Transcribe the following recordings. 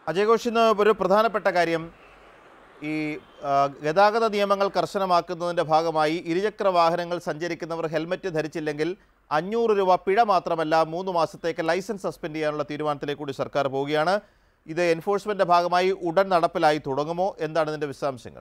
അജയ് ഘോഷ് ഇന്ന് ഒരു പ്രധാനപ്പെട്ട കാര്യം ഈ ആ, ഗതാഗത നിയമങ്ങൾ കർശനമാക്കുന്നതിൻ്റെ ഭാഗമായി ഇരുചക്ര വാഹനങ്ങൾ സഞ്ചരിക്കുന്നവർ ഹെൽമറ്റ് ധരിച്ചില്ലെങ്കിൽ അഞ്ഞൂറ് രൂപ പിഴ മാത്രമല്ല മൂന്ന് മാസത്തേക്ക് ലൈസൻസ് സസ്പെൻഡ് ചെയ്യാനുള്ള തീരുമാനത്തിലേക്ക് കൂടി സർക്കാർ പോവുകയാണ് ഇത് എൻഫോഴ്സ്മെൻറ്റിൻ്റെ ഭാഗമായി ഉടൻ നടപ്പിലായി തുടങ്ങുമോ എന്താണ് ഇതിൻ്റെ വിശദാംശങ്ങൾ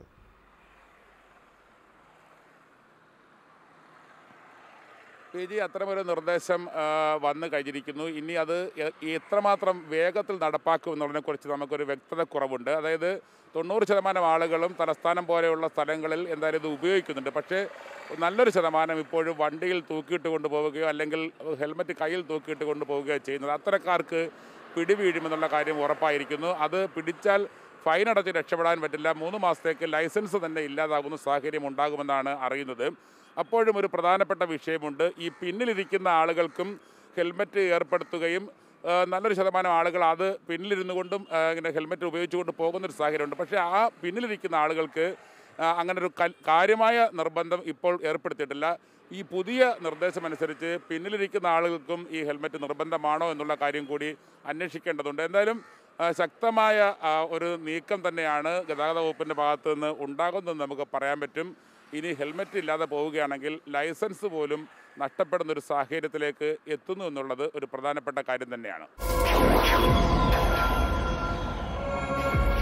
പി ജി അത്തരമൊരു നിർദ്ദേശം ആ, വന്നു കഴിഞ്ഞിരിക്കുന്നു ഇനി അത് എ- എത്രമാത്രം വേഗത്തിൽ നടപ്പാക്കും എന്നുള്ളതിനെക്കുറിച്ച് നമുക്കൊരു വ്യക്തത കുറവുണ്ട് അതായത് തൊണ്ണൂറ് ശതമാനം ആളുകളും തലസ്ഥാനം പോലെയുള്ള സ്ഥലങ്ങളിൽ എന്തായാലും ഇത് ഉപയോഗിക്കുന്നുണ്ട് പക്ഷേ നല്ലൊരു ശതമാനം ഇപ്പോഴും വണ്ടിയിൽ തൂക്കിയിട്ട് കൊണ്ടുപോവുകയോ അല്ലെങ്കിൽ ഹെൽമറ്റ് കയ്യിൽ തൂക്കിയിട്ട് കൊണ്ടുപോവുകയോ ചെയ്യുന്നത് അത്തരക്കാർക്ക് പിടിവീഴുമെന്നുള്ള കാര്യം ഉറപ്പായിരിക്കുന്നു അത് പിടിച്ചാൽ ഫൈൻ അടച്ച് രക്ഷപ്പെടാൻ പറ്റില്ല മൂന്ന് മാസത്തേക്ക് ലൈസൻസ് തന്നെ ഇല്ലാതാകുന്ന സാഹചര്യം ഉണ്ടാകുമെന്നാണ് അറിയുന്നത് അപ്പോഴും ഒരു പ്രധാനപ്പെട്ട വിഷയമുണ്ട് ഈ പിന്നിലിരിക്കുന്ന ആളുകൾക്കും ഹെൽമറ്റ് ഏർപ്പെടുത്തുകയും ആ, നല്ലൊരു ശതമാനം ആളുകൾ അത് പിന്നിലിരുന്നു കൊണ്ടും ആ, ഇങ്ങനെ ഹെൽമറ്റ് ഉപയോഗിച്ചുകൊണ്ട് പോകുന്നൊരു സാഹചര്യമുണ്ട് പക്ഷേ ആ പിന്നിലിരിക്കുന്ന ആളുകൾക്ക് ആ, അങ്ങനെ ഒരു കൽ- കാര്യമായ നിർബന്ധം ഇപ്പോൾ ഏർപ്പെടുത്തിയിട്ടില്ല ഈ പുതിയ നിർദ്ദേശമനുസരിച്ച് പിന്നിലിരിക്കുന്ന ആളുകൾക്കും ഈ ഹെൽമറ്റ് നിർബന്ധമാണോ എന്നുള്ള കാര്യം കൂടി അന്വേഷിക്കേണ്ടതുണ്ട് എന്തായാലും ആ, ശക്തമായ ആ, ഒരു നീക്കം തന്നെയാണ് ഗതാഗത വകുപ്പിൻ്റെ ഭാഗത്തു നിന്ന് ഉണ്ടാകുന്നതെന്ന് നമുക്ക് പറയാൻ പറ്റും ഇനി ഹെൽമറ്റ് ഇല്ലാതെ പോവുകയാണെങ്കിൽ ലൈസൻസ് പോലും നഷ്ടപ്പെടുന്ന ഒരു സാഹചര്യത്തിലേക്ക് എത്തുന്നു എന്നുള്ളത് ഒരു പ്രധാനപ്പെട്ട കാര്യം തന്നെയാണ്